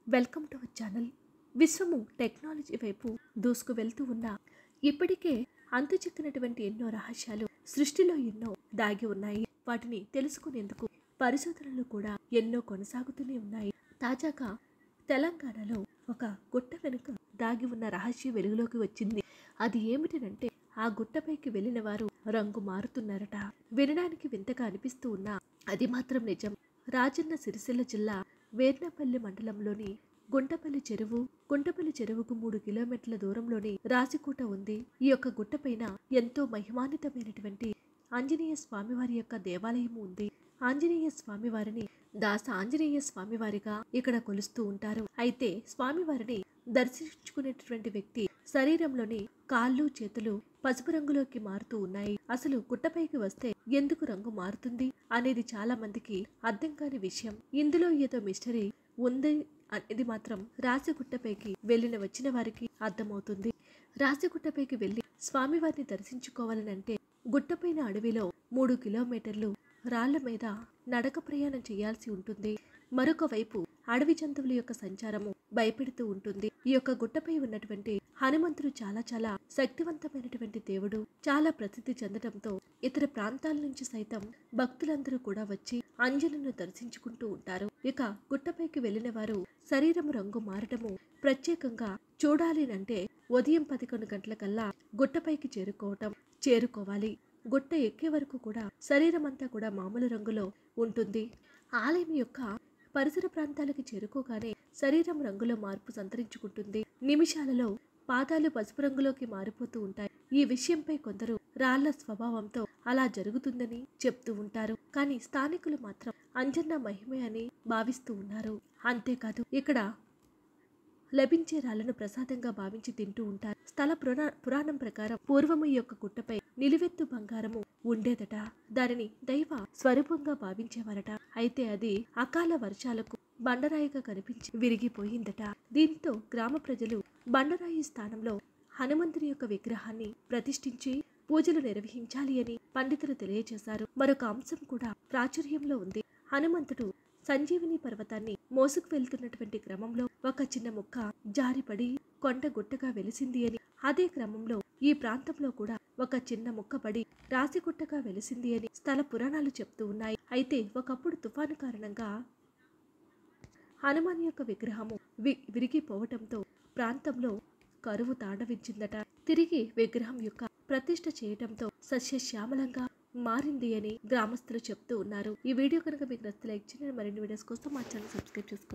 welcome to our channel విశ్వము technology వైపు దూసుకు వెళ్తూ ఉన్న ఇప్పటికే అంతు చిక్కినటువంటి ఎన్నో రహస్యాలు సృష్టిలో ఎన్నో దాగి ఉన్నాయి వాటిని తెలుసుకునేందుకు పరిశోధనలు కూడా ఎన్నో కొనసాగుతూనే ఉన్నాయి తాజాగా తెలంగాణలో ఒక గుట్ట వెనుక దాగి ఉన్న రహస్యం వెలుగులోకి వచ్చింది అది ఏమిటనంటే ఆ గుట్టపైకి వెళ్ళిన వారు రంగు మారుతున్నారట వినడానికి వింతగా అనిపిస్తూ ఉన్నా అది మాత్రం నిజం రాజన్న సిరిసిల్ల జిల్లా వేర్నపల్లి మండలంలోని గుంటపల్లి చెరువు గుంటపల్లి చెరువుకు మూడు కిలోమీటర్ల దూరంలోని రాసికూట ఉంది ఈ యొక్క గుట్టపైన ఎంతో మహిమాన్వితమైనటువంటి ఆంజనేయ స్వామివారి యొక్క దేవాలయం ఉంది ఆంజనేయ స్వామివారిని దాస ఆంజనేయ స్వామివారిగా ఇక్కడ కొలుస్తూ ఉంటారు అయితే స్వామివారిని దర్శించుకునేటటువంటి వ్యక్తి శరీరంలోని కాళ్ళు చేతులు పసుపు రంగులోకి మారుతూ ఉన్నాయి అసలు గుట్టపైకి వస్తే ఎందుకు రంగు మారుతుంది అనేది చాలా మందికి అర్థం కాని విషయం ఇందులో ఏదో మిస్టరీ ఉంది అనేది మాత్రం రాసిగుట్టపైకి వెళ్ళిన వచ్చిన వారికి అర్థమవుతుంది రాసిగుట్టపైకి వెళ్లి స్వామివారిని దర్శించుకోవాలనంటే గుట్టపైన అడవిలో మూడు కిలోమీటర్లు రాళ్ల మీద నడక ప్రయాణం చేయాల్సి ఉంటుంది మరొక వైపు అడవి జంతువుల యొక్క సంచారము భయపెడుతూ ఉంటుంది ఈ యొక్క గుట్టపై ఉన్నటువంటి హనుమంతుడు చాలా చాలా శక్తివంతమైనటువంటి దేవుడు చాలా ప్రసిద్ధి చెందడంతో ఇతర ప్రాంతాల నుంచి సైతం భక్తులందరూ కూడా వచ్చి అంజనను దర్శించుకుంటూ ఉంటారు ఇక గుట్టపైకి వెళ్లిన వారు శరీరం రంగు మారటము ప్రత్యేకంగా చూడాలినంటే ఉదయం పదకొండు గంటలకల్లా గుట్టపైకి చేరుకోవటం చేరుకోవాలి గుట్ట ఎక్కే వరకు కూడా శరీరం అంతా కూడా మామూలు రంగులో ఉంటుంది ఆలయం యొక్క పరిసర ప్రాంతాలకు చేరుకోగానే శరీరం రంగులో మార్పు సంతరించుకుంటుంది నిమిషాలలో పాదాలు పసుపు రంగులోకి మారిపోతూ ఉంటాయి ఈ విషయంపై కొందరు రాళ్ల స్వభావంతో అలా జరుగుతుందని చెప్తూ ఉంటారు కానీ స్థానికులు మాత్రం అంజన్న మహిమే అని భావిస్తూ ఉన్నారు అంతేకాదు ఇక్కడ లభించే రాళ్లను ప్రసాదంగా భావించి తింటూ ఉంటారు స్థల పురా పురాణం ప్రకారం పూర్వము ఈ యొక్క గుట్టపై నిలువెత్తు బంగారము ఉండేదట దానిని దైవ స్వరూపంగా భావించేవారట అయితే అది అకాల వర్షాలకు బండరాయిగా కనిపించి విరిగిపోయిందట దీంతో గ్రామ ప్రజలు బండరాయి స్థానంలో హనుమంతుని యొక్క విగ్రహాన్ని ప్రతిష్ఠించి పూజలు నిర్వహించాలి అని పండితులు తెలియజేశారు మరొక అంశం కూడా ప్రాచుర్యంలో ఉంది హనుమంతుడు సంజీవిని పర్వతాన్ని మోసుకు వెళ్తున్నటువంటి క్రమంలో ఒక చిన్న ముక్క జారిపడి కొండ గుట్టగా వెలిసింది అని అదే క్రమంలో ఈ ప్రాంతంలో కూడా ఒక చిన్న ముక్క పడి రాసిగుట్టగా వెలిసింది అని స్థల పురాణాలు చెప్తూ ఉన్నాయి అయితే ఒకప్పుడు తుఫాను కారణంగా హనుమాన్ యొక్క విగ్రహము వి విరిగిపోవటంతో ప్రాంతంలో కరువు తాండవించిందట తిరిగి విగ్రహం యొక్క ప్రతిష్ఠ చేయటంతో సస్యశ్యామలంగా మారింది అని గ్రామస్తులు చెప్తూ ఉన్నారు ఈ వీడియో కనుక మీకు నచ్చితే లైక్ చేయండి మరిన్ని వీడియోస్ కోసం మా ఛానల్ సబ్స్క్రైబ్ చేసుకోండి